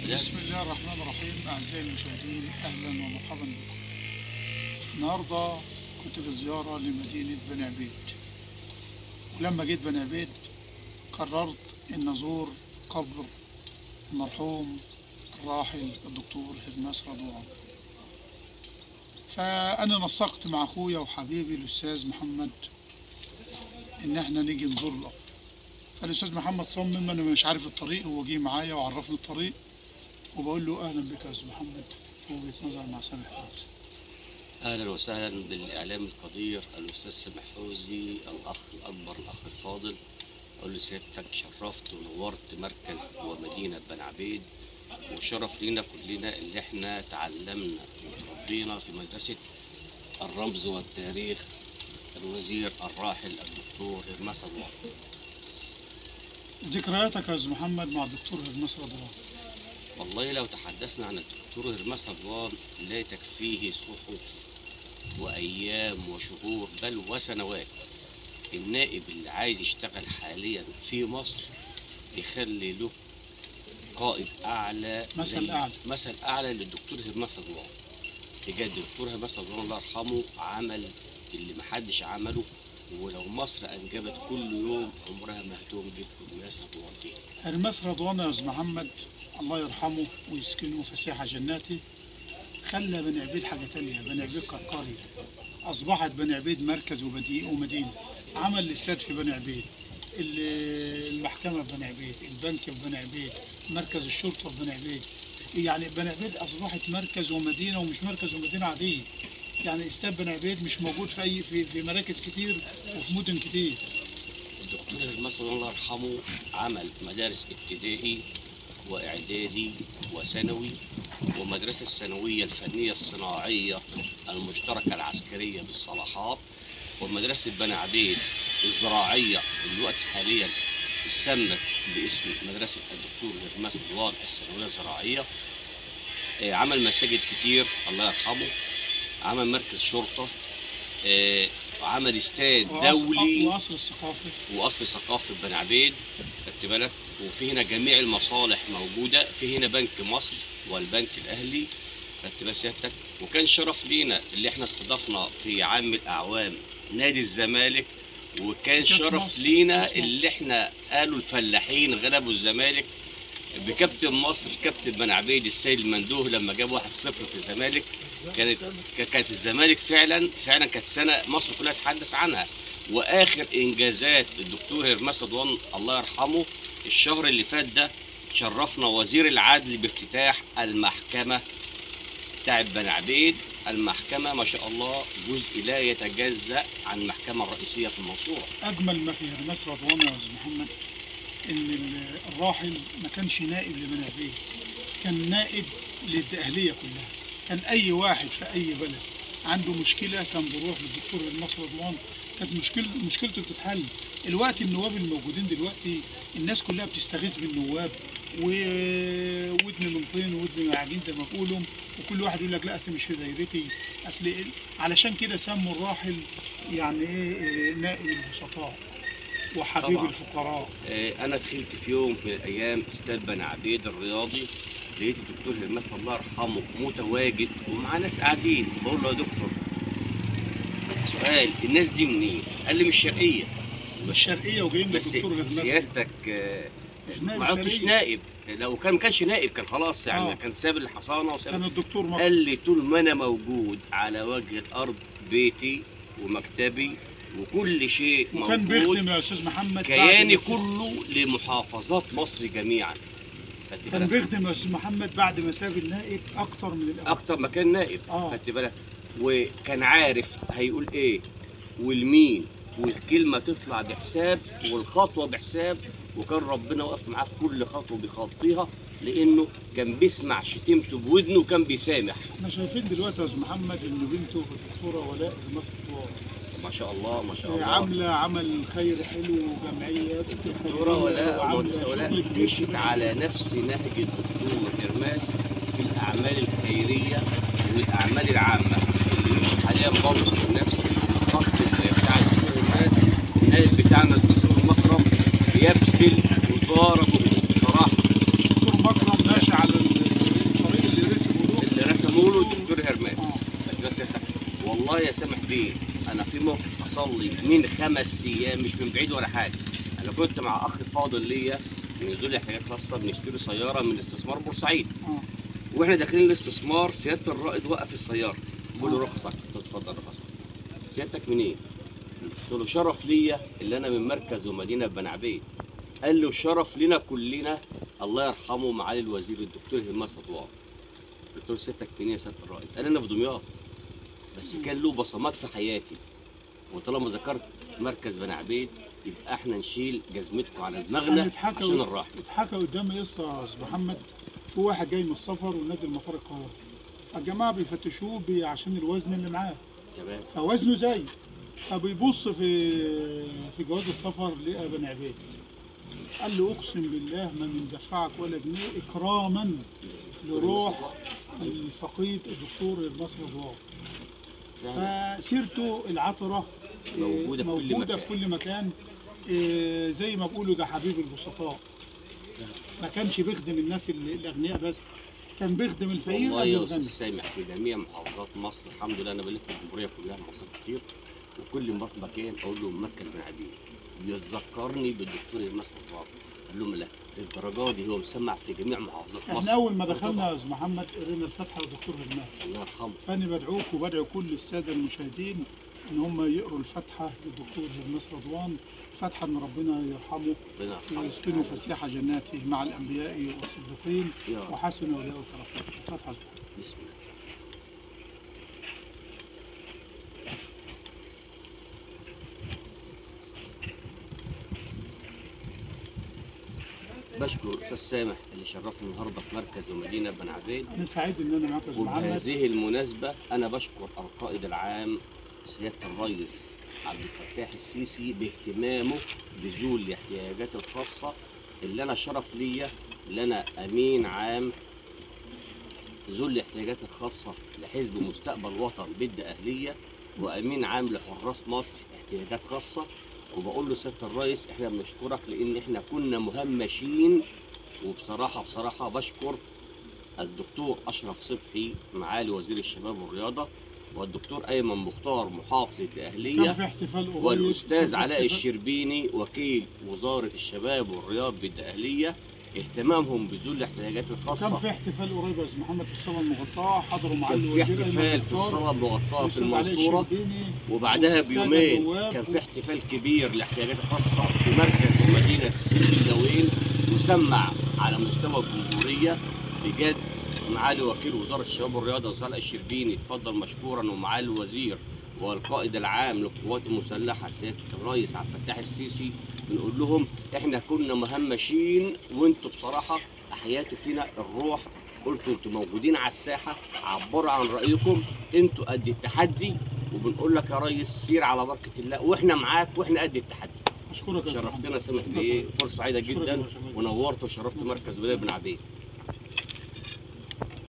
بسم الله الرحمن الرحيم أعزائي المشاهدين أهلا ومرحبا بكم النهاردة كنت في زيارة لمدينة بني عبيد ولما جيت بني عبيد قررت أن أزور قبر المرحوم الراحل الدكتور هرماس رضوان فأنا نسقت مع أخويا وحبيبي الأستاذ محمد إن إحنا نيجي نزور القبر فالأستاذ محمد صمم أنا مش عارف الطريق هو جه معايا وعرفني الطريق وبقول له اهلا بك يا استاذ محمد في وجهه نظر مع سامح فوزي اهلا وسهلا بالاعلام القدير الاستاذ سامح فوزي الاخ الاكبر الاخ الفاضل اقول لسيادتك شرفت ونورت مركز ومدينه بن عبيد وشرف لينا كلنا اللي احنا تعلمنا وتربينا في مدرسه الرمز والتاريخ الوزير الراحل الدكتور هرمس الله ذكرياتك يا استاذ محمد مع الدكتور هرمس رضوان والله لو تحدثنا عن الدكتور هرمس رضوان لا تكفيه صحف وأيام وشهور بل وسنوات النائب اللي عايز يشتغل حاليا في مصر يخلي له قائد أعلى مثل زي- أعلى. مثل أعلى للدكتور هرمس رضوان بجد الدكتور هرمس رضوان الله يرحمه عمل اللي محدش عمله ولو مصر أنجبت كل يوم عمرها ما هتنجب هرمس رضوان تاني هرمس رضوان يا استاذ محمد الله يرحمه ويسكنه فسيح جناته خلى بني عبيد حاجه تانية بني عبيد كانت قريه اصبحت بني عبيد مركز وبدي- ومدينه عمل الاستاد في بني عبيد ال- المحكمه في بني عبيد البنك في بني عبيد مركز الشرطه في بني عبيد يعني بني عبيد اصبحت مركز ومدينه ومش مركز ومدينه عاديه يعني استاد بني عبيد مش موجود في اي في, في مراكز كتير وفي مدن كتير الدكتور المصري الله يرحمه عمل مدارس ابتدائي واعدادي وثانوي ومدرسه الثانويه الفنيه الصناعيه المشتركه العسكريه بالصلاحات ومدرسه بني عبيد الزراعيه اللي الوقت حاليا سمت باسم مدرسه الدكتور هرمس رضوان الثانويه الزراعيه آه، عمل مساجد كتير الله يرحمه عمل مركز شرطه آه، عمل استاد وقصر- دولي وقصر الثقافي واصل ثقافه بني عبيد خدت بالك وفي هنا جميع المصالح موجوده في هنا بنك مصر والبنك الاهلي خدت بال سيادتك وكان شرف لينا اللي احنا استضفنا في عام الاعوام نادي الزمالك وكان كأس شرف مصر. لينا كأس مصر. اللي احنا قالوا الفلاحين غلبوا الزمالك بكابتن مصر كابتن بن عبيد السيد المندوه لما جاب 1-0 في الزمالك كانت كانت الزمالك فعلا فعلا كانت سنه مصر كلها تتحدث عنها واخر انجازات الدكتور هرمس رضوان الله يرحمه الشهر اللي فات ده شرفنا وزير العدل بافتتاح المحكمه بتاعت بني عبيد المحكمه ما شاء الله جزء لا يتجزا عن المحكمه الرئيسيه في المنصوره اجمل ما في هرمس رضوان يا استاذ محمد ان ال- الراحل ما كانش نائب لبني عبيد كان نائب للدقهليه كلها كان اي واحد في اي بلد عنده مشكله كان بيروح للدكتور هرمس رضوان كانت مشكله مشكلته بتتحل الوقت النواب الموجودين دلوقتي الناس كلها بتستغيث بالنواب وودن من طين وودن من عجين زي ما بيقولوا وكل واحد يقول لك لا اصل مش في دايرتي اصل إيه؟ علشان كده سموا الراحل يعني ايه إيه، نائب البسطاء وحبيب طبعاً. الفقراء آه، انا دخلت في يوم من الايام استاد بني عبيد الرياضي لقيت الدكتور هرمس الله يرحمه متواجد ومعاه ناس قاعدين بقول له يا دكتور سؤال الناس دي منين؟ قال لي من الشرقيه الشرقيه وجايين بس للدكتور هرمس سيادتك آه، مش نائب ما عدتش شرقية. نائب لو كان ما كانش نائب كان خلاص يعني آه. كان ساب الحصانه وساب كان الدكتور مصر قال لي طول ما انا موجود على وجه الارض بيتي ومكتبي وكل شيء وكان موجود بيخدم يا استاذ محمد بعد كياني ما ساب- كله لمحافظات مصر جميعا خدت كان بالك؟ بيخدم يا استاذ محمد بعد ما ساب النائب اكتر من الاول اكتر ما كان نائب اه خدت بالك وكان عارف هيقول ايه والمين والكلمه تطلع بحساب والخطوه بحساب وكان ربنا واقف معاه في كل خطوه بيخطيها لانه كان بيسمع شتيمته بودنه وكان بيسامح احنا شايفين دلوقتي يا استاذ محمد ان بنته الدكتوره ولاء هرمس رضوان ما شاء الله ما شاء آه، الله عامله عمل خير حلو وجمعيات الدكتوره ولاء وعاملة مهندسه ولاء شغل كبير مشيت جداً. على نفس نهج الدكتور هرماس في الاعمال الخيريه والاعمال العامه اللي مشي حاليا برضه في نفس الخط بتاع الدكتور هرماس النائب بتاعنا الدكتور مكرم يبذل وزاره بصراحه الدكتور مكرم ماشي على ال- حصل لي من خمس ايام مش من بعيد ولا حاجه انا كنت مع اخ فاضل ليا من ذوي احتياجات خاصه بنشتري سياره من استثمار بورسعيد اه واحنا داخلين الاستثمار سياده الرائد وقف السياره بيقول له رخصك قلت له اتفضل رخصك سيادتك منين؟ قلت له شرف ليا اللي انا من مركز ومدينه بني عبيد قال له شرف لنا كلنا الله يرحمه معالي الوزير الدكتور هماس رضوان قلت له سيادتك منين يا سياده الرائد؟ قال انا في دمياط بس كان له بصمات في حياتي وطالما ذكرت مركز بني عبيد يبقى احنا نشيل جزمتكم على دماغنا أنا اتحكى عشان الراحه اتحكى قدامي قصه يا استاذ محمد في واحد جاي من السفر ونازل مطار القاهره فالجماعه بيفتشوه بي- عشان الوزن اللي معاه تمام فوزنه زي فبيبص في في جواز السفر لقى بني عبيد قال له اقسم بالله ما بندفعك ولا جنيه اكراما لروح الفقيد الدكتور المصري رضوان فعلا. فسيرته العطرة آه، موجودة في كل موجودة مكان. في كل مكان آه، زي ما بيقولوا ده حبيب البسطاء ما كانش بيخدم الناس ال- الأغنياء بس كان بيخدم الفقير والله قبل يا استاذ الغني سامح في جميع محافظات مصر الحمد لله انا بلف الجمهوريه كلها محافظات كتير وكل ما اروح مكان اقول له مركز بن عبيد بيتذكرني بالدكتور المسعود رضوان قال لهم لا للدرجه دي هو مسمع في جميع محافظات مصر احنا أول ما دخلنا يا أستاذ محمد قرينا الفاتحة للدكتور هرمان الله يرحمه فأنا بدعوك وبدعو كل السادة المشاهدين إن هم يقروا الفاتحة للدكتور هرمس رضوان فاتحة إن ربنا يرحمه ربنا يرحمه ويسكنه فسيح جناته مع الأنبياء والصديقين يا رب وحسن أولياء الرفيق الفاتحة بسم الله بشكر الاستاذ سامح اللي شرفني النهارده في مركز ومدينه بن عبيد أنا سعيد إن أنا معاك يا أستاذ محمد وبهذه المناسبة أنا بشكر القائد العام سيادة الرئيس عبد الفتاح السيسي باهتمامه بذوي الاحتياجات الخاصة اللي أنا شرف ليا اللي أنا أمين عام ذوي الاحتياجات الخاصة لحزب مستقبل وطن بد أهلية وأمين عام لحراس مصر احتياجات خاصة وبقول له سيادة الرئيس احنا بنشكرك لأن احنا كنا مهمشين وبصراحة بصراحة بشكر الدكتور اشرف صبحي معالي وزير الشباب والرياضه والدكتور ايمن مختار محافظ كان الاهليه في احتفال قريب كان والاستاذ في علاء احتفال- الشربيني وكيل وزاره الشباب والرياض بالدقهليه اهتمامهم بذوي الاحتياجات كان الخاصه في احتفال قريب يا أستاذ محمد في الصالة المغطاة حضروا معالي كان في الوزير أيمن احتفال في مختار الصاله المغطاه في والأستاذ علاء المنصوره الشربيني وبعدها والسادة بيومين النواب كان في احتفال كبير للاحتياجات الخاصة في مركز ومدينة السيد الدوين مسمع على مستوى الجمهورية بجد معالي وكيل وزارة الشباب والرياضة وصالح الشربيني اتفضل مشكورا ومعالي الوزير والقائد العام للقوات المسلحة سيادة الرئيس عبد الفتاح السيسي بنقول لهم احنا كنا مهمشين وانتوا بصراحة احياتوا فينا الروح قلتوا انتوا موجودين على الساحة عبروا عن رأيكم انتوا قد التحدي وبنقول لك يا ريس سير على بركة الله واحنا معاك واحنا قد التحدي أشكرك يا أستاذ محمد. شرفتنا سامح بيه فرصة سعيدة أشكرك يا جدا باشا. ونورت وشرفت مركز ولاية بن عبيد